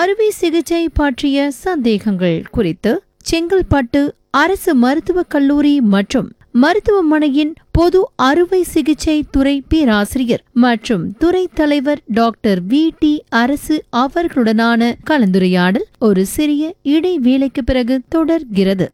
அறுவை சிகிச்சை பற்றிய சந்தேகங்கள் குறித்து செங்கல்பட்டு அரசு மருத்துவக் கல்லூரி மற்றும் மருத்துவமனையின் பொது அறுவை சிகிச்சை துறை பேராசிரியர் மற்றும் துறை தலைவர் டாக்டர் வி டி அரசு அவர்களுடனான கலந்துரையாடல் ஒரு சிறிய இடைவேளைக்கு பிறகு தொடர்கிறது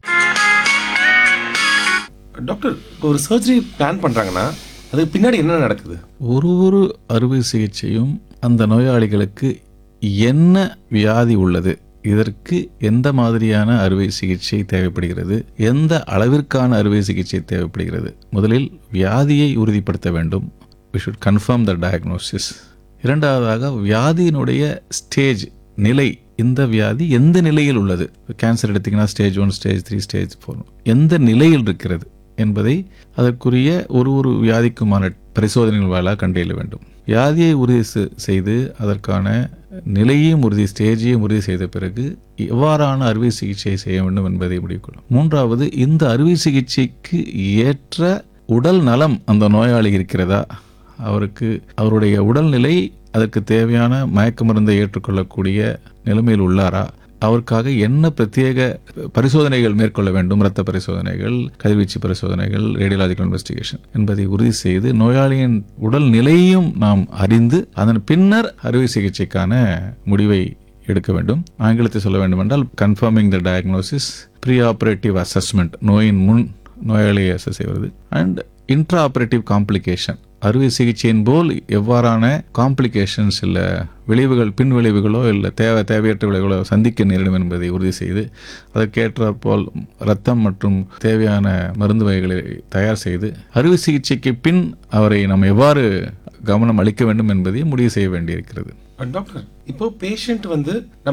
டாக்டர் இப்போ ஒரு சர்ஜரி பிளான் பண்ணுறாங்கன்னா அதுக்கு பின்னாடி என்ன நடக்குது ஒரு ஒரு அறுவை சிகிச்சையும் அந்த நோயாளிகளுக்கு என்ன வியாதி உள்ளது இதற்கு எந்த மாதிரியான அறுவை சிகிச்சை தேவைப்படுகிறது எந்த அளவிற்கான அறுவை சிகிச்சை தேவைப்படுகிறது முதலில் வியாதியை உறுதிப்படுத்த வேண்டும் we should confirm the diagnosis இரண்டாவதாக வியாதியினுடைய ஸ்டேஜ் நிலை இந்த வியாதி எந்த நிலையில் உள்ளது கேன்சர் எடுத்தீங்கன்னா stage one stage three stage four எந்த நிலையில் இருக்கிறது என்பதை அதற்குரிய ஒரு ஒரு வியாதிக்குமான பரிசோதனைகள் வாயிலாக கண்டறிய வேண்டும் வியாதியை உறுதி செ- செய்து அதற்கான நிலையையும் உறுதி ஸ்டேஜையும் உறுதி செய்த பிறகு எவ்வாறான அறுவை சிகிச்சை செய்ய வேண்டும் என்பதை முடிவு கொள்ளும் மூன்றாவது இந்த அறுவை சிகிச்சைக்கு ஏற்ற உடல் நலம் அந்த நோயாளி இருக்கிறதா அவருக்கு அவருடைய உடல்நிலை அதற்கு தேவையான மயக்க மருந்தை ஏற்றுக்கொள்ளக்கூடிய நிலைமையில் உள்ளாரா அவருக்காக என்ன பிரத்யேக பரிசோதனைகள் மேற்கொள்ள வேண்டும் இரத்த பரிசோதனைகள் கதிர்வீச்சு பரிசோதனைகள் ரேடியலாஜிக்கல் இன்வெஸ்டிகேஷன் என்பதை உறுதி செய்து நோயாளியின் உடல் நிலையையும் நாம் அறிந்து அதன் பின்னர் அறுவை சிகிச்சைக்கான முடிவை எடுக்க வேண்டும் ஆங்கிலத்தை சொல்ல வேண்டும் என்றால் confirming the diagnosis pre operative assessment நோயின் முன் நோயாளியை அசஸ் செய்வது அண்ட் இன்ட்ரா ஆபரேட்டிவ் காம்ப்ளிகேஷன் அறுவை சிகிச்சையின் போல் எவ்வாறான காம்ப்ளிகேஷன்ஸ் இல்லை விளைவுகள் பின் விளைவுகளோ இல்லை தேவை தேவையற்ற விளைவுகளோ சந்திக்க நேரிடும் என்பதை உறுதி செய்து அதற்கேற்றாற் போல் ரத்தம் மற்றும் தேவையான மருந்து வகைகளை தயார் செய்து அறுவை சிகிச்சைக்கு பின் அவரை நாம் எவ்வாறு கவனம் அளிக்க வேண்டும் என்பதை முடிவு செய்ய வேண்டியிருக்கிறது டாக்டர் இப்போ பேஷண்ட் வந்து நம்ம